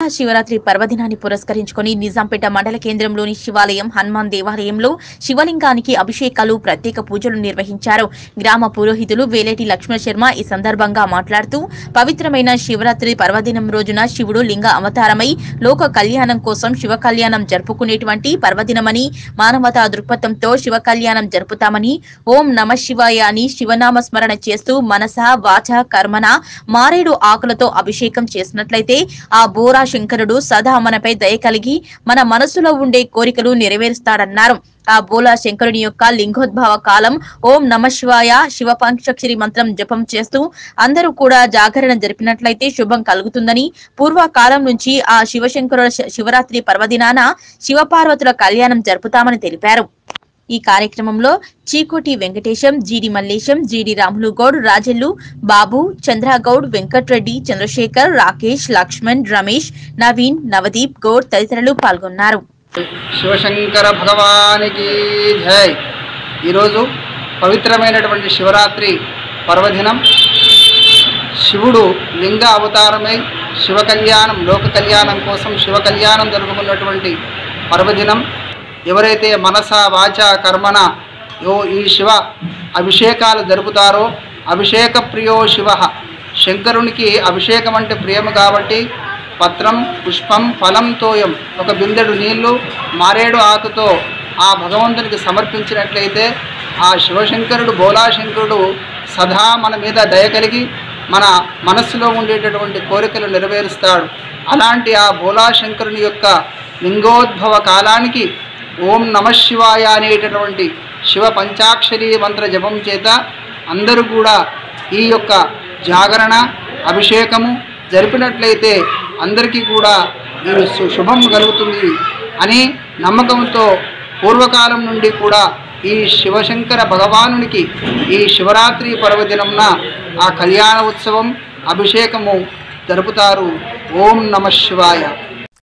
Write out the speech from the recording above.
శివరాత్రి పర్వదినాన్ని పురస్కరించుకొని నిజాంపేట మండల కేంద్రంలోని శివాలయం హనుమాన్ దేవాలయంలో శివలింగానికి అభిషేకాలు ప్రత్యేక పూజలు నిర్వహించారు గ్రామ పురోహితులు వేలేటి లక్ష్మణ శర్మ ఈ సందర్భంగా మాట్లాడుతూ పవిత్రమైన శివరాత్రి పర్వదినం రోజున శివుడు లింగ అవతారమై లోక కళ్యాణం కోసం శివ కళ్యాణం జరుపుకునేటువంటి పర్వదినమని మానవతా దృక్పథంతో శివ కళ్యాణం జరుపుతామని ఓం నమ శివాయ అని శివనామ స్మరణ చేస్తూ మనస వాచ కర్మన మారేడు ఆకులతో అభిషేకం చేసినట్లయితే ఆ బోరా శంకరుడు సదా మనపై దయ కలిగి మన మనసులో ఉండే కోరికలు నెరవేరుస్తాడన్నారు ఆ బోలా శంకరుని యొక్క లింగోద్భవ కాలం ఓం నమ శివాయ శివ పంచాక్షరి మంత్రం జపం చేస్తూ అందరూ కూడా జాగరణ జరిపినట్లయితే శుభం కలుగుతుందని పూర్వకాలం నుంచి ఆ శివశంకరుల శ- శివరాత్రి పర్వదినాన శివపార్వతుల కళ్యాణం జరుపుతామని తెలిపారు ఈ కార్యక్రమంలో చీకోటి వెంకటేశం జీడి మల్లేశం జీడి రాములు గౌడ్ రాజెల్లు బాబు చంద్రగౌడ్ వెంకట్రెడ్డి చంద్రశేఖర్ రాకేష్ లక్ష్మణ్ రమేష్ నవీన్ నవదీప్ గౌడ్ తదితరులు పాల్గొన్నారు శివశంకర భగవానికి జై ఈరోజు పవిత్రమైనటువంటి శివరాత్రి పర్వదినం శివుడు లింగ అవతారమై శివ కళ్యాణం లోక కళ్యాణం కోసం శివ కళ్యాణం జరుపుకున్నటువంటి పర్వదినం ఎవరైతే మనస వాచ కర్మన యో ఈ శివ అభిషేకాలు జరుపుతారో అభిషేక ప్రియో శివ శంకరునికి అభిషేకం అంటే ప్రియము కాబట్టి పత్రం పుష్పం ఫలం తోయం ఒక బిందెడు నీళ్లు మారేడు ఆకుతో ఆ భగవంతునికి సమర్పించినట్లయితే ఆ శివశంకరుడు బోలాశంకరుడు సదా మన మీద దయ కలిగి మన మనస్సులో ఉండేటటువంటి కోరికలు నెరవేరుస్తాడు అలాంటి ఆ బోలాశంకరుని యొక్క లింగోద్భవ కాలానికి ఓం నమ శివాయ అనేటటువంటి శివ పంచాక్షరి మంత్ర జపం చేత అందరూ కూడా ఈ యొక్క జాగరణ అభిషేకము జరిపినట్లయితే అందరికీ కూడా ఈ సు- శుభం కలుగుతుంది అని నమ్మకంతో పూర్వకాలం నుండి కూడా ఈ శివశంకర భగవానునికి ఈ శివరాత్రి పర్వదినంన ఆ కళ్యాణ ఉత్సవం అభిషేకము జరుపుతారు ఓం నమ శివాయ